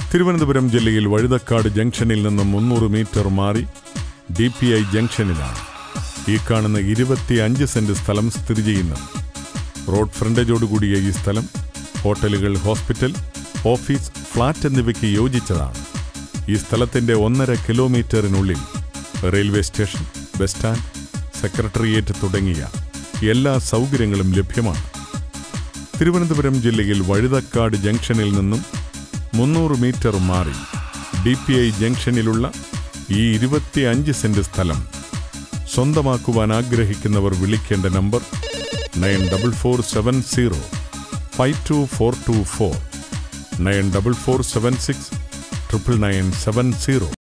തിരുവനന്തപുരം ജില്ലയിൽ വഴുതക്കാട് ജംഗ്ഷനിൽ നിന്നും മുന്നൂറ് മീറ്റർ മാറി ഡി പി ഐ ജംഗ്ഷനിലാണ് ഈ കാണുന്ന ഇരുപത്തിയഞ്ച് സെന്റ് സ്ഥലം സ്ഥിതി ചെയ്യുന്നത് റോഡ് ഫ്രണ്ടേജോടുകൂടിയ ഈ സ്ഥലം ഹോട്ടലുകൾ ഹോസ്പിറ്റൽ ഓഫീസ് ഫ്ളാറ്റ് എന്നിവയ്ക്ക് യോജിച്ചതാണ് ഈ സ്ഥലത്തിന്റെ ഒന്നര കിലോമീറ്ററിനുള്ളിൽ railway station bus stand secretariat തുടങ്ങിയ എല്ലാ സൗകര്യങ്ങളും ലഭ്യമാണ് തിരുവനന്തപുരം ജില്ലയിൽ വഴുതക്കാട് ജംഗ്ഷനിൽ നിന്നും മുന്നൂറ് മീറ്റർ മാറി ഡി പി ഐ ജംഗ്ഷനിലുള്ള ഈ ഇരുപത്തിയഞ്ച് സെന്റ് സ്ഥലം സ്വന്തമാക്കുവാൻ ആഗ്രഹിക്കുന്നവർ വിളിക്കേണ്ട number nine double four seven zero five two four two four nine double four seven six triple nine seven zero